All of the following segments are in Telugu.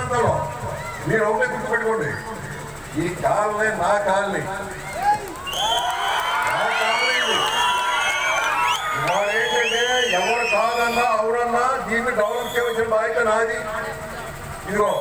ప్రాంతంలో మీరు ఒకటే గుర్తుపెట్టుకోండి ఈ కాలనీ నా కాలనీ నా కాలనీ ఇది. ఇవాళ ఏంటంటే ఎవరు కాదన్నా ఎవరన్నా దీన్ని డెవలప్ చేయవలసిన బాధ్యత నాది ఇదిగో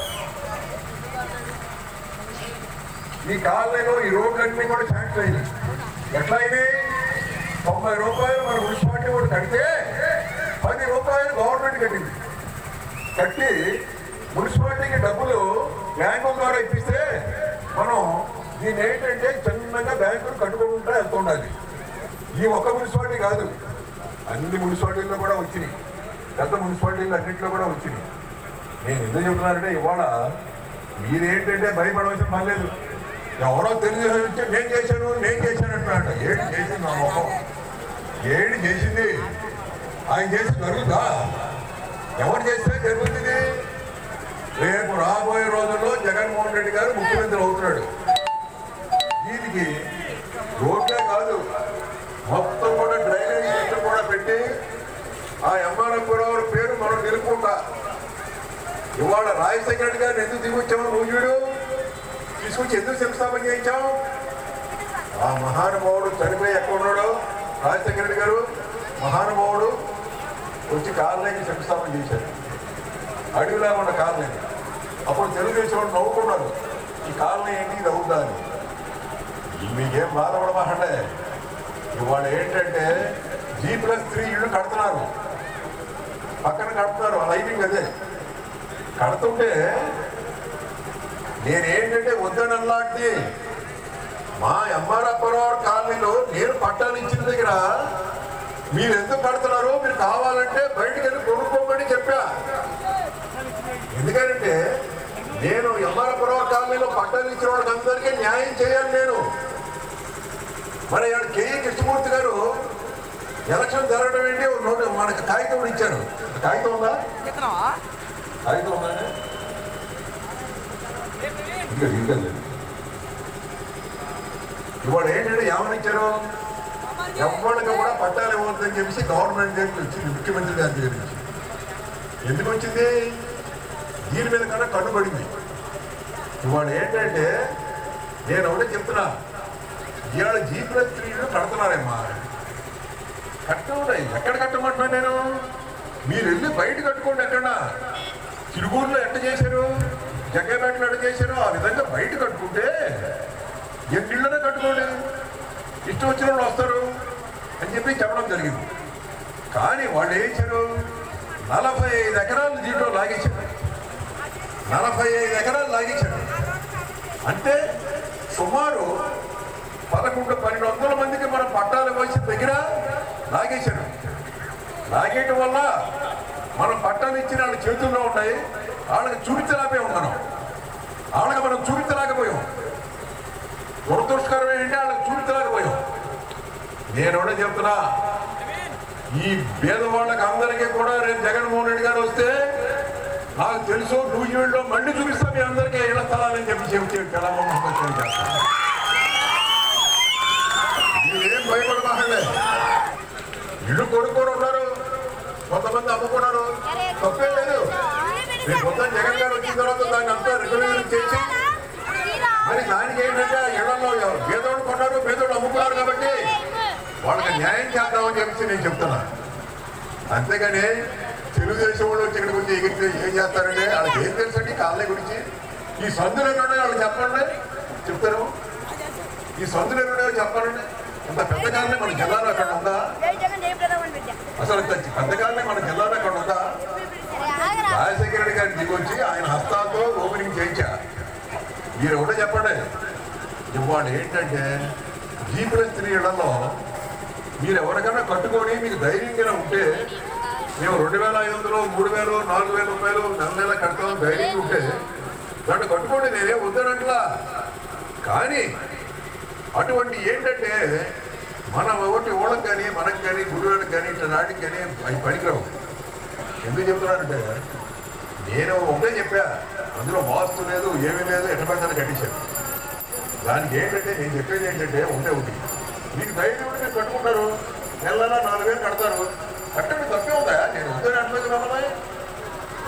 ఈ కాలనీలో ఈ రోడ్లన్నీ కూడా శాంక్షన్ అయినాయి ఎట్లా అయినాయి తొంభై రూపాయలు మన మున్సిపాలిటీ కూడా కడితే పది రూపాయలు గవర్నమెంట్ కట్టింది కట్టి మున్సిపాలిటీకి డబ్బులు బ్యాంకుల ద్వారా ఇప్పిస్తే మనం దీని ఏంటంటే చిన్నగా బ్యాంకులు కట్టుకుంటూ వెళ్తుండాలి ఈ ఒక్క మున్సిపాలిటీ కాదు అన్ని మున్సిపాలిటీల్లో కూడా వచ్చినాయి పెద్ద మున్సిపాలిటీలు అన్నింటిలో కూడా వచ్చినాయి నేను ఎందుకు చెప్తున్నానంటే ఇవాళ మీరేంటంటే భయపడవలసిన పని లేదు ఎవరో తెలుగుదేశం వచ్చి నేను చేశాను నేను చేశాను అంటున్నాడు ఏడు చేసింది నా మొహం ఏడు చేసింది ఆయన చేసి జరుగుతా ఎవరు చేస్తే జరుగుతుంది రేపు రాబోయే రోజుల్లో జగన్మోహన్ రెడ్డి గారు ముఖ్యమంత్రి అవుతున్నాడు దీనికి రోడ్లే కాదు మొత్తం కూడా డ్రైనేజ్ సిస్టమ్ కూడా పెట్టి ఆ ఎంఆర్ఎఫ్ పేరు మనం నిలుపుకుంటా ఇవాళ రాజశేఖర రెడ్డి గారిని ఎందుకు దిగొచ్చాము నువ్వు చూడు తీసుకొచ్చి ఎందుకు శంకుస్థాపన చేయించాం ఆ మహానుభావుడు చనిపోయి ఎక్కడ ఉన్నాడో రాజశేఖర రెడ్డి గారు మహానుభావుడు వచ్చి కాలనీకి శంకుస్థాపన చేశారు అడవిలా ఉన్న కాలనీ అప్పుడు తెలుగుదేశం వాళ్ళు నవ్వుకున్నారు ఈ కాలనీ ఏంటి ఇది అవుద్దా అని మీకేం బాధపడమాకండే ఇవాళ ఏంటంటే జీ ప్లస్ త్రీ ఇళ్ళు కడుతున్నారు పక్కన కడుతున్నారు ఆ లైటింగ్ అదే కడుతుంటే నేనేంటంటే వద్దనల్లాంటి మా ఎంఆర్ఆర్ కాలనీలో నేను పట్టాలు ఇచ్చిన దగ్గర మీరు ఎందుకు కడుతున్నారు మీరు కావాలంటే బయటికి వెళ్ళి కొనుక్కోమని చెప్పా ఎందుకంటే నేను ఎంఆర్ఆర్ కాలనీలో పట్టాలు ఇచ్చిన వాళ్ళకి అందరికీ న్యాయం చేయాలి నేను మరి ఆడ కేఈ కృష్ణమూర్తి గారు ఎలక్షన్ జరగడం ఏంటి ఒక నోటు మనకి కాగితం కూడా ఇచ్చారు కాగితం ఉందా కాగితం ఉందా ఇంకా ఇంకా లేదు ఇవాళ ఏంటంటే ఏమని ఇచ్చారు ఎవరికి కూడా పట్టాలు ఇవ్వద్దని చెప్పేసి గవర్నమెంట్ దగ్గరికి వచ్చింది ముఖ్యమంత్రి గారి దగ్గర నుంచి ఎందుకు వచ్చింది దీని మీద కన్నా కట్టుబడింది ఇవాళ ఏంటంటే నేను ఒకటే చెప్తున్నా ఇవాళ జీ ప్లస్ త్రీలు కడుతున్నారేమ్మా కట్టవున్నాయి ఎక్కడ కట్టమంటున్నా నేను మీరు వెళ్ళి బయట కట్టుకోండి ఎక్కడ తిరుగురులో ఎట్ట చేశారు జగ్గేపేటలో ఎట్ట చేశారు ఆ విధంగా బయట కట్టుకుంటే ఎన్నిళ్ళనే కట్టుకోండి ఇష్టం వచ్చిన వాళ్ళు వస్తారు అని చెప్పి చెప్పడం జరిగింది కానీ వాళ్ళు ఏం చేశారు నలభై ఐదు ఎకరాలు దీంట్లో లాగేశారు నలభై ఐదు ఎకరాలు లాగేశారు అంటే సుమారు పదకొండు పన్నెండు వందల మందికి మనం పట్టాలు ఇవ్వాల్సిన దగ్గర లాగేశారు లాగేయటం వల్ల మనం పట్టాలు ఇచ్చిన వాళ్ళ చేతుల్లో ఉన్నాయి వాళ్ళకి చూపించలేకపోయాం మనం వాళ్ళకి మనం చూపించలేకపోయాం దురదృష్టకరం ఏంటంటే వాళ్ళకి చూపించలేకపోయాం నేను కూడా చెప్తున్నా ఈ పేదవాళ్ళకి అందరికీ కూడా రేపు జగన్మోహన్ రెడ్డి గారు వస్తే నాకు తెలుసు న్యూజిలాండ్లో మండి చూపిస్తా మీ అందరికీ ఇళ్ల స్థలాలని చెప్పి చెప్తే తెలంగాణ చేస్తాను మీరేం భయపడమాకండి ఇల్లు కొనుక్కొని ఉన్నారు కొంతమంది అమ్ముకున్నారు తప్పేం లేదు రేపు పొద్దున్న జగన్ గారు వచ్చిన తర్వాత దాన్ని అంతా రెగ్యులర్ చేసి మరి దానికి ఏంటంటే ఇళ్లలో పేదోడు కొన్నారు పేదోడు అమ్ముకున్నారు కాబట్టి వాళ్ళకి న్యాయం చేద్దామని చెప్పి నేను చెప్తున్నా అంతేగాని తెలుగుదేశం వాళ్ళు వచ్చి ఇక్కడికి వచ్చి ఎగిరితే ఏం చేస్తారంటే వాళ్ళకి ఏం తెలుసండి కాళ్ళ గురించి ఈ సందులు ఎక్కడున్నాయో వాళ్ళు చెప్పండి చెప్తారు ఈ సందులు ఎక్కడున్నాయో చెప్పాలండి ఇంత పెద్ద కాలనీ మన జిల్లాలో అక్కడ ఉందా జై జగన్ జై ప్రధాని బిడ్డ అసలు ఇంత పెద్ద కాలనీ మన జిల్లాలో అక్కడ ఉందా రాజశేఖర రెడ్డి గారిని దిగొచ్చి ఆయన హస్తాలతో ఓపెనింగ్ చేయించా మీరు ఒకటే చెప్పండి ఇవాళ ఏంటంటే జీ ప్లస్ త్రీ ఇళ్లలో మీరు ఎవరికైనా కట్టుకొని మీకు ధైర్యంగా ఉంటే మేము రెండు వేల ఐదు వందలు మూడు వేలు నాలుగు వేల రూపాయలు నెల నెల కడతాం ధైర్యంగా ఉంటే దాంట్లో కట్టుకోండి నేనేం వద్దనట్లా కానీ అటువంటి ఏంటంటే మన ఒకటి ఓళ్ళకి కానీ మనకు కానీ గురువులకు కానీ ఇట్లా నాటికి కానీ అవి పనికిరావు ఎందుకు చెప్తున్నానంటే నేను ఒకటే చెప్పా అందులో వాస్తు లేదు ఏమీ లేదు ఎట్టబడితే కట్టించాను దానికి ఏంటంటే నేను చెప్పేది ఏంటంటే ఉంటే ఉంది మీకు ధైర్యం ఉంటే మీరు కట్టుకుంటారు నెల నెల నాలుగు వేలు కడతారు కట్టండి తప్పే ఉందా నేను వద్దని అనలేదు మమ్మల్ని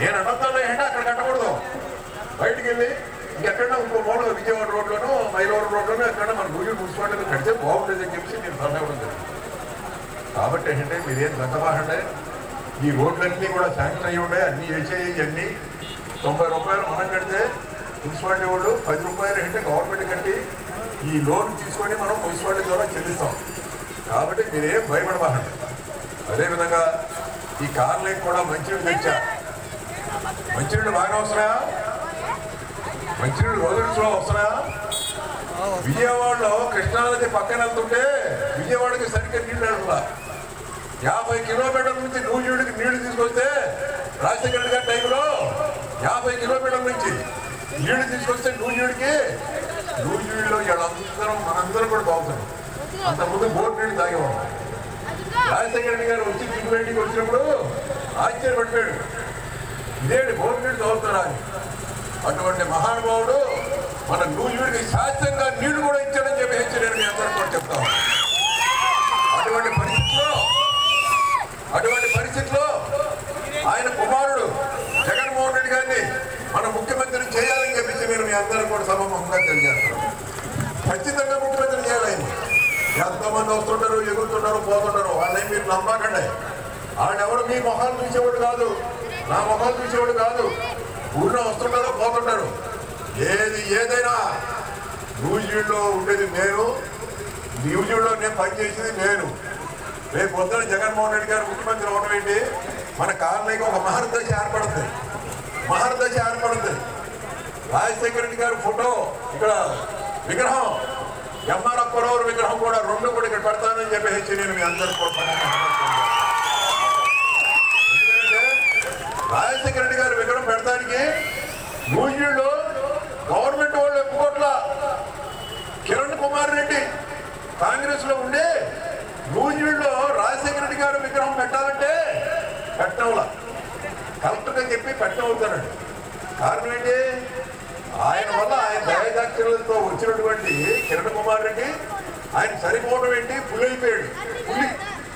నేను అనంతాల్లో ఏంటంటే అక్కడ కట్టకూడదు బయటికి వెళ్ళి ఇంకెక్కడన్నా ఇంకో మూల విజయవాడ రోడ్లోనూ మైలవరం రోడ్లోనూ ఎక్కడ మన గుడి మున్సిపాలిటీలో కడితే బాగుంటుంది అని చెప్పి నేను సలహా ఇవ్వడం జరిగింది కాబట్టి ఏంటంటే మీరేం గంటమాహండే ఈ రోడ్లన్నీ కూడా శాంక్షన్ అయ్యి ఉండే అన్ని వేసేయి ఇవన్నీ తొంభై రూపాయలు మనం కడితే మున్సిపాలిటీ వాళ్ళు పది రూపాయలు అంటే గవర్నమెంట్ కట్టి ఈ లోన్ తీసుకొని మనం మున్సిపాలిటీ ద్వారా చెల్లిస్తాం కాబట్టి మీరేం భయపడబాకండి అదేవిధంగా ఈ కార్లకు కూడా మంచినీళ్ళు తెచ్చా మంచినీళ్ళు బాగా వస్తున్నాయా మంచినీళ్ళు రోజులో వస్తున్నాయా విజయవాడలో కృష్ణానది పక్కన వెళ్తుంటే విజయవాడకి సరిగ్గా నీళ్ళు వెళ్తా యాభై కిలోమీటర్ల నుంచి నూజివీడికి నీళ్లు తీసుకొస్తే రాజశేఖర రెడ్డి గారి టైంలో యాభై కిలోమీటర్ల నుంచి నీళ్లు తీసుకొస్తే నూజివీడికి నూజివీడిలో వీళ్ళందరం మనందరం కూడా బాగుతున్నాం అంతకుముందు బోట్ నీళ్ళు తాగేవాళ్ళం రాజశేఖర రెడ్డి గారు వచ్చి దిగుబడికి వచ్చినప్పుడు ఆశ్చర్యపడిపోయాడు ఇదేంటి బోట్ నీళ్ళు తాగుతారా అని అటువంటి మహానుభావుడు మన నూజివీడికి శాశ్వతంగా నీళ్లు కూడా ఇచ్చాడని చెప్పి హెచ్చరిక మీ అందరూ కూడా చెప్తాం అటువంటి పరిస్థితిలో అటువంటి పరిస్థితిలో ఆయన కుమారుడు జగన్మోహన్ రెడ్డి గారిని మన ముఖ్యమంత్రి చేయాలని చెప్పేసి నేను మీ అందరూ కూడా సభముఖంగా తెలియజేస్తాను ఖచ్చితంగా ముఖ్యమంత్రి చేయాలి ఆయన ఎంతమంది వస్తుంటారు ఎగురుతుంటారు పోతుంటారు వాళ్ళని మీరు నమ్మకండి ఆడెవడు మీ మొహాలు చూసేవాడు కాదు నా మొహాలు చూసేవాడు కాదు ఊళ్ళో వస్తుంటారో పోతుంటారు ఏది ఏదైనా న్యూజిలాండ్లో ఉండేది నేను న్యూజిలాండ్లో నేను పనిచేసేది నేను రేపు పొద్దున జగన్మోహన్ రెడ్డి గారు ముఖ్యమంత్రి అవడం ఏంటి మన కాలనీకి ఒక మహర్దశ ఏర్పడుతుంది మహర్దశ ఏర్పడుతుంది రాజశేఖర రెడ్డి గారి ఫోటో ఇక్కడ విగ్రహం ఎంఆర్ అప్పారావు విగ్రహం కూడా రెండు కూడా ఇక్కడ పెడతానని చెప్పేసి నేను మీ అందరూ కూడా ఎందుకంటే రాజశేఖర రెడ్డి గారి విగ్రహం పెడతానికి న్యూజిలాండ్లో గవర్నమెంట్ వాళ్ళు ఒప్పుకోట్ల కిరణ్ కుమార్ రెడ్డి కాంగ్రెస్ లో ఉండి న్యూజిలాండ్లో రాజశేఖర రెడ్డి గారు విగ్రహం పెట్టాలంటే పెట్టంలా కలెక్టర్ గా చెప్పి పెట్టవుతానండి కారణం ఏంటి ఆయన వల్ల ఆయన దయాదాక్షులతో వచ్చినటువంటి కిరణ్ కుమార్ రెడ్డి ఆయన సరిపోవడం ఏంటి పులి అయిపోయాడు పులి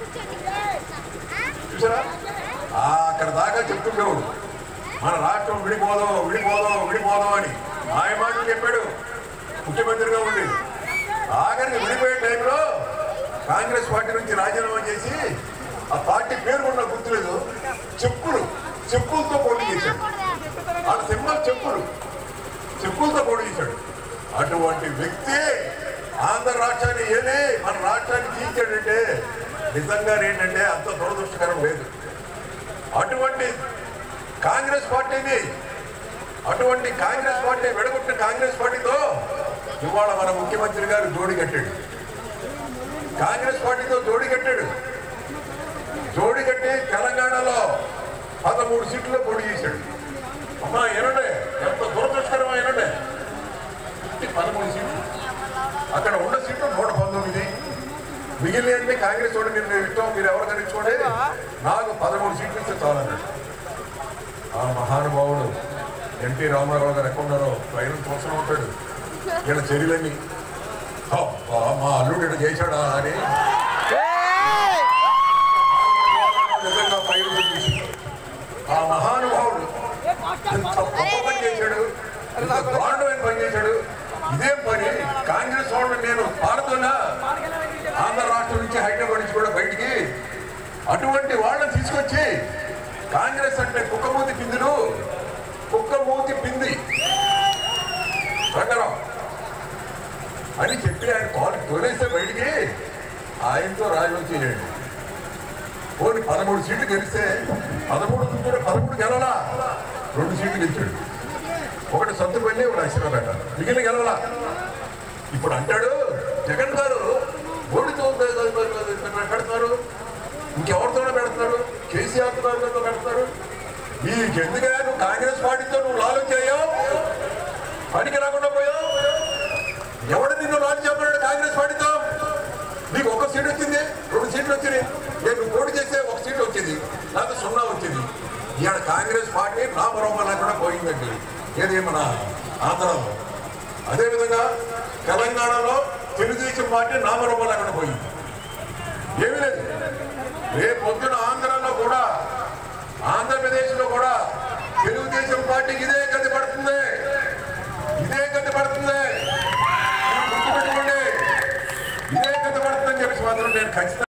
చూసారా ఆ, అక్కడ దాకా చెప్తుండేవాడు మన రాష్ట్రం విడిపోదాం విడిపోదాం విడిపోదాం అని ఆయన మాటలు చెప్పాడు ముఖ్యమంత్రిగా ఉండి ఆఖరికి విడిపోయే టైంలో కాంగ్రెస్ పార్టీ నుంచి రాజీనామా చేసి ఆ పార్టీ పేరు కూడా నాకు గుర్తులేదు చెప్పులు చెప్పులతో పోటీ చేశాడు ఆ సింబల్ చెప్పులు చెప్పులతో పోటీ చేశాడు అటువంటి వ్యక్తి ఆంధ్ర రాష్ట్రాన్ని ఏది మన రాష్ట్రాన్ని జీవించాడంటే నిజంగా ఏంటంటే అంత దురదృష్టకరం లేదు అటువంటి కాంగ్రెస్ పార్టీని అటువంటి కాంగ్రెస్ పార్టీ విడగొట్టిన కాంగ్రెస్ పార్టీతో ఇవాళ మన ముఖ్యమంత్రి గారు జోడి కట్టాడు కాంగ్రెస్ పార్టీతో జోడి కట్టాడు జోడి కట్టి తెలంగాణలో పదమూడు సీట్లు పోటీ చేశాడు అమ్మా ఏనండి ఎంత దురదృష్టకరం ఏనండి పదమూడు సీట్లు అక్కడ ఉన్న సీట్లు నూట పంతొమ్మిది మిగిలిన కాంగ్రెస్ వాడు మీరు మీరు ఇష్టం మీరు ఎవరు కనిపించుకోండి నాకు పదమూడు సీట్లు ఇస్తే చాలన్నాడు ఆ మహానుభావుడు ఎన్టీ రామారావు గారు ఎక్కడ ఉన్నారో పైన చూస్తూ ఉంటాడు వీళ్ళ చర్యలన్నీ "అబ్బా, మా అల్లుడు ఇట్లా చేశాడా అని నిజంగా పైన చూసి ఆ మహానుభావుడు ఎంత గొప్ప పని చేశాడు ఎంత దారుణమైన పని చేశాడు ఇదేం పని కాంగ్రెస్ వాళ్ళు నేను పాడుతున్నా ఆంధ్ర రాష్ట్రం నుంచి హైదరాబాద్ నుంచి కూడా బయటికి అటువంటి వాళ్ళని తీసుకొచ్చి కాంగ్రెస్ అంటే కుక్కమూతి పిందులు కుక్కమూతి పింది రంగారావు అని చెప్పి ఆయన కాలు తోలేస్తే బయటికి ఆయనతో రాజీనామా చేయండి పోనీ పదమూడు సీట్లు గెలిస్తే పదమూడు నుంచి పదమూడు గెలవలా రెండు సీట్లు గెలిచాడు ఒకటి సత్తుపల్లి ఒకటి అశ్వపేట మిగిలిన గెలవలా ఇప్పుడు అంటాడు జగన్ గారు ఓడితో పెడతారు ఇంకెవరితోనే పెడతారు కేసీఆర్ గారితో పెడతారు నీకెందుకయ్యా నువ్వు కాంగ్రెస్ పార్టీతో నువ్వు లాలు చేయవు పనికి రాకుండా పోయావు ఎవడు నిన్ను లాలు చెప్పాడు కాంగ్రెస్ పార్టీతో నీకు ఒక సీట్ వచ్చింది రెండు సీట్లు వచ్చినాయి నేను నువ్వు పోటీ చేస్తే ఒక సీట్ వచ్చింది నాకు సున్నా వచ్చింది ఇవాళ కాంగ్రెస్ పార్టీ నామరోమ లేకుండా పోయిందండి ఏది మన ఆంధ్రలో అదేవిధంగా తెలంగాణలో తెలుగుదేశం పార్టీ నామరోమ లేకుండా పోయింది ఏమీ లేదు రేపు పొద్దున ఆంధ్రాలో కూడా ఆంధ్రప్రదేశ్లో కూడా తెలుగుదేశం పార్టీకి ఇదే గతి పడుతుంది ఇదే గతి పడుతుంది మీరు గుర్తుపెట్టుకోండి ఇదే గతి పడుతుందని చెప్పేసి మాత్రం నేను ఖచ్చితంగా